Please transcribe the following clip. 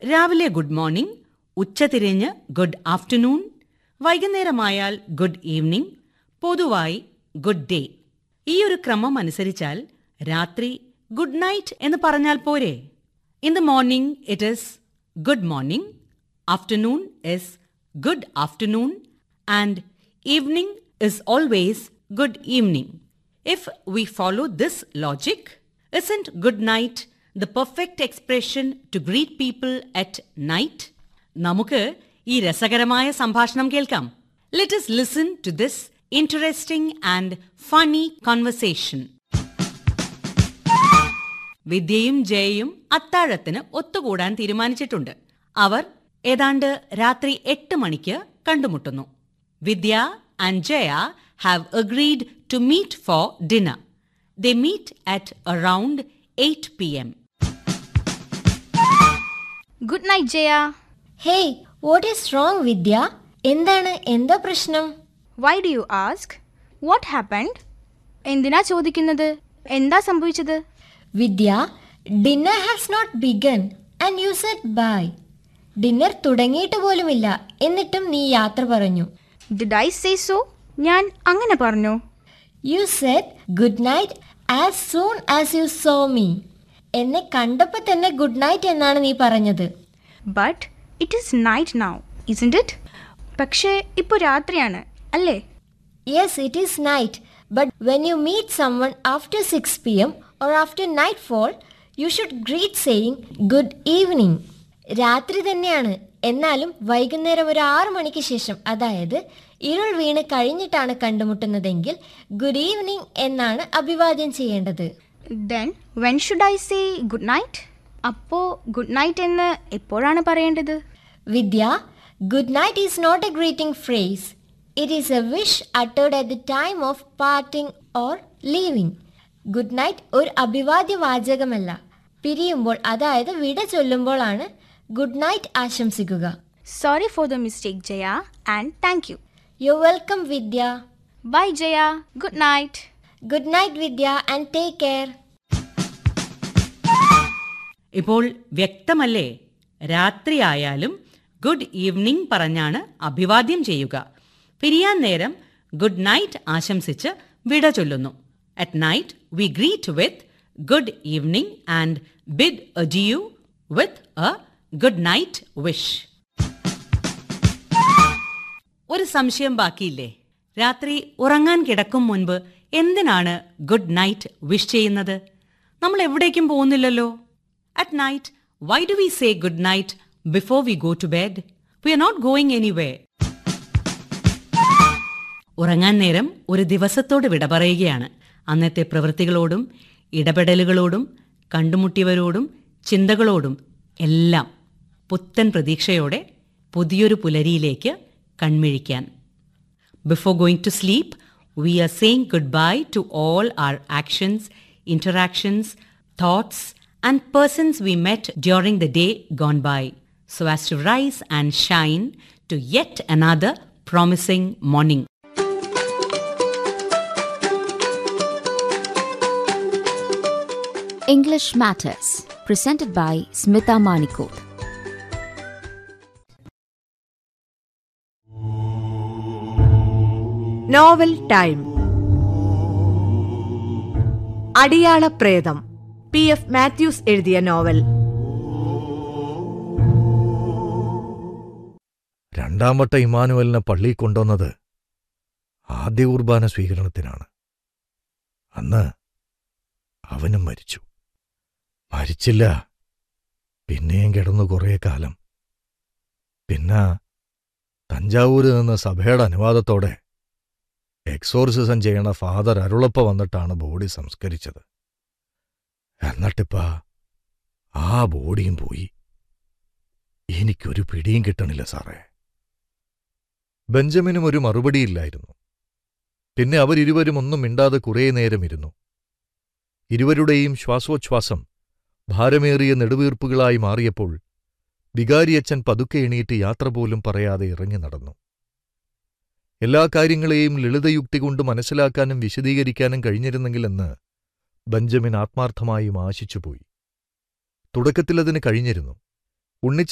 രാവിലെ good morning ഉച്ചതിരിഞ്ഞ് good afternoon വൈകുന്നേരമായാൽ ഗുഡ് ഈവനിംഗ് പൊതുവായി ഗുഡ് ഡേ ഈ ഒരു ക്രമം അനുസരിച്ചാൽ രാത്രി ഗുഡ് നൈറ്റ് എന്ന് പറഞ്ഞാൽ പോരെ in the morning it is good morning afternoon is good afternoon and evening is always good evening if we follow this logic isn't good night the perfect expression to greet people at night നമുക്ക് ഈ രസകരമായ സംഭാഷണം കേൾക്കാം let us listen to this interesting and funny conversation വിദ്യയും ജയയും അത്താഴത്തിന് ഒത്തുകൂടാൻ തീരുമാനിച്ചിട്ടുണ്ട് അവർ ഏതാണ്ട് രാത്രി എട്ട് മണിക്ക് കണ്ടുമുട്ടുന്നു Vidya and Jaya have agreed to meet for dinner they meet at around eight P M good night Jaya hey what is wrong Vidya എന്താണ് എന്താ പ്രശ്നം why do you ask what happened എന്തിനാ ചോദിക്കുന്നത് എന്താ സംഭവിച്ചത് Vidya dinner has not begun and you said bye dinner തുടങ്ങിയിട്ട് പോലുമില്ല എന്നിട്ടും നീ യാത്ര പറഞ്ഞു ഡിഡ് ഐ സേ സോ ഞാൻ അങ്ങനെ പറഞ്ഞു you said good night as soon as you saw me എന്നെ കണ്ടപ്പോൾ തന്നെ ഗുഡ് നൈറ്റ് എന്നാണ് നീ പറഞ്ഞത് but it is night now isn't it പക്ഷേ ഇപ്പോൾ രാത്രിയാണ് അല്ലേ yes it is night but when you meet someone after six P M or after nightfall you should greet saying good evening രാത്രി തന്നെയാണ് എന്നാലും വൈകുന്നേരം ഒരു ആറ് മണിക്ക് ശേഷം അതായത് ഇരുൾ വീണ് കഴിഞ്ഞിട്ടാണ് കണ്ടുമുട്ടുന്നതെങ്കിൽ ഗുഡ് ഈവനിങ് എന്നാണ് അഭിവാദ്യം ചെയ്യേണ്ടത് then when should I say good night അപ്പോൾ ഗുഡ് നൈറ്റ് എന്ന് എപ്പോഴാണ് പറയേണ്ടത് Vidya good night is not a greeting phrase it is a wish uttered at the time of parting or leaving good night ഒരു അഭിവാദ്യ വാചകമല്ല പിരിയുമ്പോൾ അതായത് വിട ചൊല്ലുമ്പോഴാണ് ഗുഡ് നൈറ്റ് ആശംസിക്കുക sorry for the mistake Jaya and thank you you welcome Vidya bye Jaya good night good night Vidya and take care ഇപ്പോൾ വ്യക്തമല്ലേ രാത്രിയായാലും ഗുഡ് ഈവനിംഗ് പറഞ്ഞാണ് അഭിവാദ്യം ചെയ്യുക പിരിയാൻ നേരം ഗുഡ് നൈറ്റ് ആശംസിച്ച് വിട ചൊല്ലുന്നു at night we greet with good evening and bid adieu with a good night wish ഒരു സംശയം ബാക്കിയില്ലേ രാത്രി ഉറങ്ങാൻ കിടക്കും മുൻപ് എന്തിനാണ് ഗുഡ് നൈറ്റ് വിഷ് ചെയ്യുന്നത് നമ്മൾ എവിടേക്കും പോകുന്നില്ലല്ലോ at night why do we say good night before we go to bed we are not going anyway ഉറങ്ങാൻ നേരം ഒരു ദിവസത്തോട് വിട പറയുകയാണ് അന്നത്തെ പ്രവൃത്തികളോടും ഇടപെടലുകളോടും കണ്ടുമുട്ടിയവരോടും ചിന്തകളോടും എല്ലാം പുത്തൻ പ്രതീക്ഷയോടെ പുതിയൊരു പുലരിയിലേക്ക് കൺമിഴിക്കാൻ Before going to sleep, we are saying goodbye to all our actions, interactions, thoughts, and persons we met during the day gone by, so as to rise and shine to yet another promising morning. English Matters, presented by Smita Manikot. Novel time അടിയാള പ്രേതം P F Mathews എഴുതിയ novel രണ്ടാം വട്ട ഇമാനുവലിനെ പള്ളിയിൽ കൊണ്ടുവന്നത് ആദ്യ കുർബാന സ്വീകരണത്തിനാണ് അന്ന് അവനും മരിച്ചു മരിച്ചില്ല പിന്നെയും കിടന്നു കുറേ കാലം പിന്നെ തഞ്ചാവൂര് നിന്ന് സഭയുടെ അനുവാദത്തോടെ എക്സോർസിസം ചെയ്യണ ഫാദർ അരുളപ്പ വന്നിട്ടാണ് ബോഡി സംസ്കരിച്ചത് എന്നിട്ടിപ്പ ആ ബോഡിയും പോയി എനിക്കൊരു പിടിയും കിട്ടണില്ല സാറേ ബെഞ്ചമിനും ഒരു മറുപടിയില്ലായിരുന്നു പിന്നെ അവരിരുവരും ഒന്നും മിണ്ടാതെ കുറേ നേരം ഇരുന്നു ഇരുവരുടെയും ശ്വാസോച്ഛ്വാസം ഭാരമേറിയ നെടുവീർപ്പുകളായി മാറിയപ്പോൾ വികാരിയച്ഛൻ പതുക്കെ എണീറ്റ് യാത്ര പോലും പറയാതെ ഇറങ്ങി നടന്നു എല്ലാ കാര്യങ്ങളെയും ലളിതയുക്തി കൊണ്ട് മനസ്സിലാക്കാനും വിശദീകരിക്കാനും കഴിഞ്ഞിരുന്നെങ്കിലെന്ന് ബെഞ്ചമിൻ ആത്മാർത്ഥമായും ആശിച്ചുപോയി തുടക്കത്തിലതിന് കഴിഞ്ഞിരുന്നു ഉണ്ണിച്ച